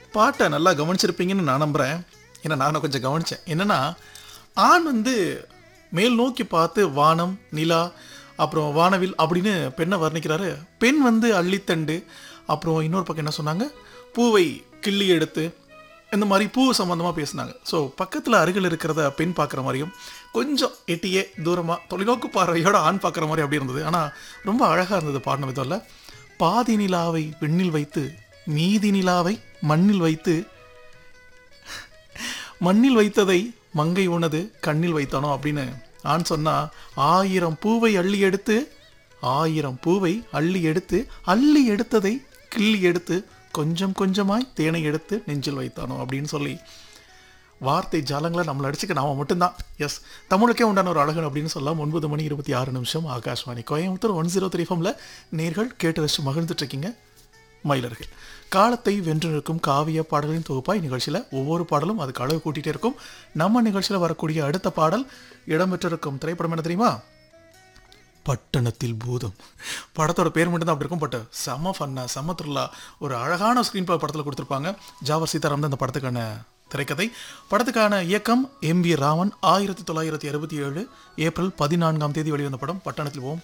பாட்டை நல்லா கவனிச்சிருப்பீங்கன்னு நான் நம்புகிறேன் ஏன்னா நான் கொஞ்சம் கவனித்தேன் என்னன்னா ஆண் வந்து மேல் நோக்கி பார்த்து வானம் நிலா அப்புறம் வானவில் அப்படின்னு பெண்ணை வர்ணிக்கிறாரு பெண் வந்து அள்ளித்தண்டு அப்புறம் இன்னொரு பக்கம் என்ன சொன்னாங்க பூவை கிள்ளி எடுத்து இந்த மாதிரி பூ சம்மந்தமாக பேசினாங்க ஸோ பக்கத்தில் அருகில் இருக்கிறத பெண் பார்க்குற மாதிரியும் கொஞ்சம் எட்டியே தூரமாக தொலைநோக்கு பார்வையோட ஆண் பார்க்குற மாதிரி அப்படி இருந்தது ஆனால் ரொம்ப அழகாக இருந்தது பாடின விதம் இல்லை பாதி நிலாவை விண்ணில் வைத்து மீதி நிலாவை மண்ணில் வைத்து மண்ணில் வைத்ததை மங்கை உனது கண்ணில் வைத்தானோ அப்படின்னு ஆண் சொன்னா ஆயிரம் பூவை அள்ளி எடுத்து ஆயிரம் பூவை அள்ளி எடுத்து அள்ளி எடுத்ததை கிள்ளி எடுத்து கொஞ்சம் கொஞ்சமாய் தேனை எடுத்து நெஞ்சில் வைத்தானோ அப்படின்னு சொல்லி வார்த்தை ஜாலங்களை நம்மளை அடிச்சுக்க நாம மட்டும்தான் எஸ் தமிழுக்கே உண்டான ஒரு அழகன் அப்படின்னு சொல்லலாம் ஒன்பது மணி இருபத்தி ஆறு நிமிஷம் Akashvani Coimbatore one zero three ஃபம்ல நேர்கள் கேட்டு ரசிச்சு மகிழ்ந்துட்டு இருக்கீங்க மயிலர்கள் காலத்தை வென்று நிற்கும் காவிய பாடலின் தொகுப்பாய் நிகழ்ச்சியில் ஒவ்வொரு பாடலும் அதுக்கு அளவு கூட்டிகிட்டே இருக்கும் நம்ம நிகழ்ச்சியில் வரக்கூடிய அடுத்த பாடல் இடம்பெற்றிருக்கும் திரைப்படம் என்ன தெரியுமா பட்டணத்தில் பூதம் படத்தோட பேர் மட்டும் தான் அப்படி இருக்கும் பட் செம ஃபன்னா செம த்ரில்லா ஒரு அழகான ஸ்க்ரீன் பிளே படத்தில் கொடுத்துருப்பாங்க ஜாவர் சீதாராம் தான் இந்த படத்துக்கான திரைக்கதை படத்துக்கான இயக்கம் எம் வி ராமன் ஆயிரத்தி தொள்ளாயிரத்தி அறுபத்தி ஏழு ஏப்ரல் பதினான்காம் தேதி வெளிவந்த படம் பட்டணத்தில் போவோம்